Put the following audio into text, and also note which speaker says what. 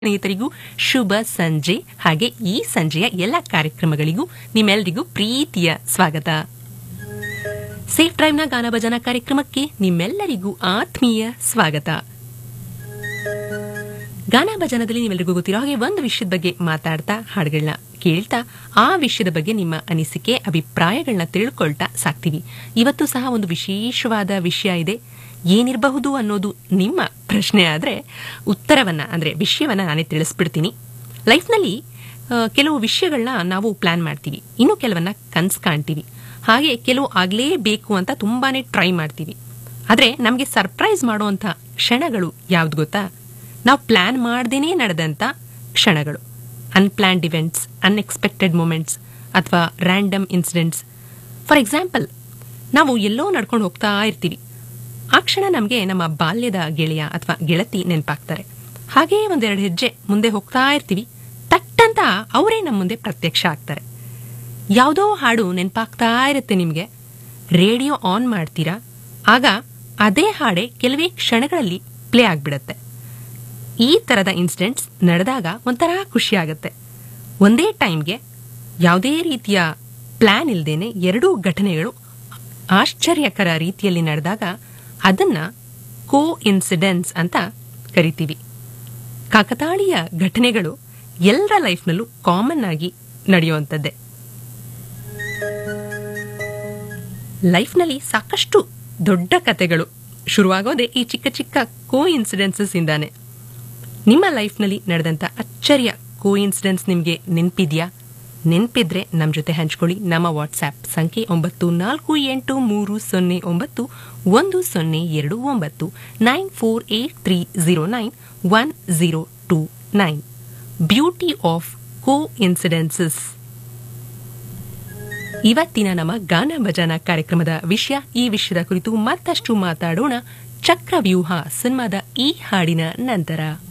Speaker 1: ಸ್ನೇಹಿತರಿಗೂ ಶುಭ ಸಂಜೆ ಹಾಗೆ ಈ ಸಂಜೆಯ ಎಲ್ಲ ಕಾರ್ಯಕ್ರಮಗಳಿಗೂ ನಿಮ್ಮೆಲ್ಲರಿಗೂ ಪ್ರೀತಿಯ ಸ್ವಾಗತ ಸೇಫ್ ಡ್ರೈವ್ನ ಗಾನ ಭಜನಾ ಕಾರ್ಯಕ್ರಮಕ್ಕೆ ನಿಮ್ಮೆಲ್ಲರಿಗೂ ಆತ್ಮೀಯ ಸ್ವಾಗತ ಗಾನ ಭಜನದಲ್ಲಿ ನಿಮ್ಮೆಲ್ಲರಿಗೂ ಗೊತ್ತಿರೋ ಹಾಗೆ ಒಂದು ವಿಷಯದ ಬಗ್ಗೆ ಮಾತಾಡ್ತಾ ಹಾಡುಗಳನ್ನ ಕೇಳ್ತಾ ಆ ವಿಷಯದ ಬಗ್ಗೆ ನಿಮ್ಮ ಅನಿಸಿಕೆ ಅಭಿಪ್ರಾಯಗಳನ್ನ ತಿಳ್ಕೊಳ್ತಾ ಸಾಕ್ತೀವಿ ಇವತ್ತು ಸಹ ಒಂದು ವಿಶೇಷವಾದ ವಿಷಯ ಇದೆ ಏನಿರಬಹುದು ಅನ್ನೋದು ನಿಮ್ಮ ಪ್ರಶ್ನೆ ಆದರೆ ಉತ್ತರವನ್ನ ಅಂದ್ರೆ ವಿಷಯವನ್ನ ನಾನೇ ತಿಳಿಸ್ಬಿಡ್ತೀನಿ ಲೈಫ್ನಲ್ಲಿ ಆ, ಕೆಲವು ವಿಷಯಗಳನ್ನ ನಾವು ಪ್ಲಾನ್ ಮಾಡ್ತೀವಿ ಇನ್ನು ಕೆಲವನ್ನ ಕನ್ಸ್ ಕಾಣ್ತೀವಿ ಹಾಗೆ ಕೆಲವು ಆಗ್ಲೇಬೇಕು ಅಂತ ತುಂಬಾನೇ ಟ್ರೈ ಮಾಡ್ತೀವಿ ಆದ್ರೆ ನಮಗೆ ಸರ್ಪ್ರೈಸ್ ಮಾಡುವಂತ ಕ್ಷಣಗಳು ಯಾವ್ದು ಗೊತ್ತಾ ನಾವು ಪ್ಲಾನ್ ಮಾಡ್ದೇನೆ ನಡೆದಂತ ಕ್ಷಣಗಳು ಅನ್ಪ್ಲಾನ್ಡ್ ಇವೆಂಟ್ಸ್ ಅನ್ಎಕ್ಸ್ಪೆಕ್ಟೆಡ್ ಮೂಮೆಂಟ್ಸ್ ಅಥವಾ ರ್ಯಾಂಡಮ್ ಇನ್ಸಿಡೆಂಟ್ಸ್ ಫಾರ್ ಎಕ್ಸಾಂಪಲ್ ನಾವು ಎಲ್ಲೋ ನಡ್ಕೊಂಡು ಹೋಗ್ತಾ ಇರ್ತೀವಿ ಆ ಕ್ಷಣ ನಮಗೆ ನಮ್ಮ ಬಾಲ್ಯದ ಗೆಳೆಯ ಅಥವಾ ಗೆಳತಿ ನೆನಪಾಗ್ತಾರೆ ಹಾಗೇ ಒಂದೆರಡು ಹೆಜ್ಜೆ ಮುಂದೆ ಹೋಗ್ತಾ ಇರ್ತೀವಿ ತಟ್ಟಂತ ಅವರೇ ನಮ್ಮ ಮುಂದೆ ಪ್ರತ್ಯಕ್ಷ ಆಗ್ತಾರೆ ಯಾವುದೋ ಹಾಡು ನೆನಪಾಗ್ತಾ ಇರುತ್ತೆ ನಿಮಗೆ ರೇಡಿಯೋ ಆನ್ ಮಾಡ್ತೀರಾ ಆಗ ಅದೇ ಹಾಡೆ ಕೆಲವೇ ಕ್ಷಣಗಳಲ್ಲಿ ಪ್ಲೇ ಆಗ್ಬಿಡತ್ತೆ ಈ ತರದ ಇನ್ಸಿಡೆಂಟ್ಸ್ ನಡೆದಾಗ ಒಂಥರ ಖುಷಿ ಆಗುತ್ತೆ ಒಂದೇ ಟೈಮ್ಗೆ ಯಾವುದೇ ರೀತಿಯ ಪ್ಲಾನ್ ಇಲ್ದೇನೆ ಎರಡೂ ಘಟನೆಗಳು ಆಶ್ಚರ್ಯಕರ ರೀತಿಯಲ್ಲಿ ನಡೆದಾಗ ಅದನ್ನ ಕೋ ಇನ್ಸಿಡೆನ್ಸ್ ಅಂತ ಕರಿತೀವಿ ಕಾಕತಾಳೀಯ ಘಟನೆಗಳು ಎಲ್ಲರ ಲೈಫ್ನಲ್ಲೂ ಕಾಮನ್ ಆಗಿ ನಡೆಯುವಂಥದ್ದೇ ಲೈಫ್ನಲ್ಲಿ ಸಾಕಷ್ಟು ದೊಡ್ಡ ಕತೆಗಳು ಶುರುವಾಗೋದೇ ಈ ಚಿಕ್ಕ ಚಿಕ್ಕ ಕೋ ಇನ್ಸಿಡೆನ್ಸಸ್ ಇಂದಾನೆ ನಿಮ್ಮ ಲೈಫ್ನಲ್ಲಿ ನಡೆದಂತ ಅಚ್ಚರಿಯ ಕೋ ಇನ್ಸಿಡೆನ್ಸ್ ನಿಮಗೆ ನೆನಪಿದ್ಯಾ ನೆನಪಿದ್ರೆ ನಮ್ಮ ಜೊತೆ ಹಂಚ್ಕೊಳ್ಳಿ ನಮ್ಮ ವಾಟ್ಸ್ಆ್ಯಪ್ ಸಂಖ್ಯೆ ಒಂಬತ್ತು ನಾಲ್ಕು ಎಂಟು ಮೂರು ಸೊನ್ನೆ ಒಂಬತ್ತು ಒಂದು ಸೊನ್ನೆ ಎರಡು ಒಂಬತ್ತು nine four eight three zero nine one zero two nine beauty of coincidences ಇವತ್ತಿನ ನಮ್ಮ ಗಾನ ಭಜನಾ ಕಾರ್ಯಕ್ರಮದ ವಿಷಯ ಈ ವಿಷಯದ ಕುರಿತು ಮತ್ತಷ್ಟು ಮಾತಾಡೋಣ ಚಕ್ರವ್ಯೂಹ ಸಿನಿಮಾದ ಈ ಹಾಡಿನ ನಂತರ